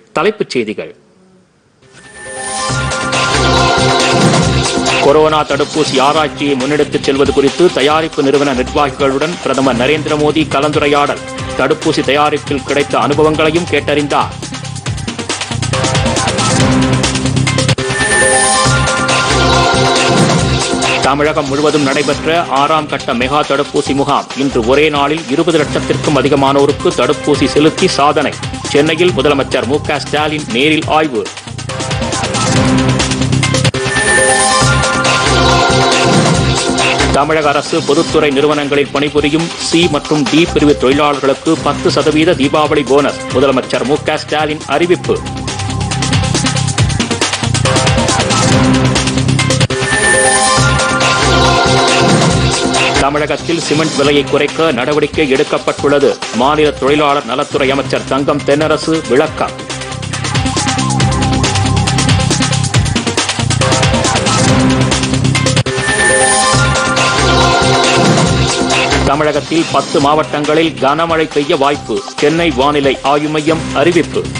தலைப்புச் செய்திகள் கொரோனா தடுப்பூசி ஆராய்ச்சியை முன்னெடுத்துச் செல்வது குறித்து தயாரிப்பு நிறுவன நிர்வாகிகளுடன் பிரதமர் நரேந்திர மோடி கலந்துரையாடல் தடுப்பூசி தயாரிப்பில் கிடைத்த அனுபவங்களையும் கேட்டறிந்தார் தமிழகம் முழுவதும் நடைபெற்ற ஆறாம் கட்ட மெகா தடுப்பூசி முகாம் இன்று ஒரே நாளில் இருபது லட்சத்திற்கும் அதிகமானோருக்கு தடுப்பூசி செலுத்தி சாதனை சென்னையில் முதலமைச்சர் மு க ஸ்டாலின் நேரில் ஆய்வு தமிழக அரசு பொதுத்துறை நிறுவனங்களில் பணிபுரியும் சி மற்றும் டி பிரிவு தொழிலாளர்களுக்கு பத்து சதவீத தீபாவளி போனஸ் முதலமைச்சர் மு க ஸ்டாலின் அறிவிப்பு தமிழகத்தில் சிமெண்ட் விலையை குறைக்க நடவடிக்கை எடுக்கப்பட்டுள்ளது மாநில தொழிலாளர் நலத்துறை அமைச்சர் தங்கம் தென்னரசு விளக்கம் தமிழகத்தில் பத்து மாவட்டங்களில் கனமழை பெய்ய வாய்ப்பு சென்னை வானிலை ஆய்வு மையம் அறிவிப்பு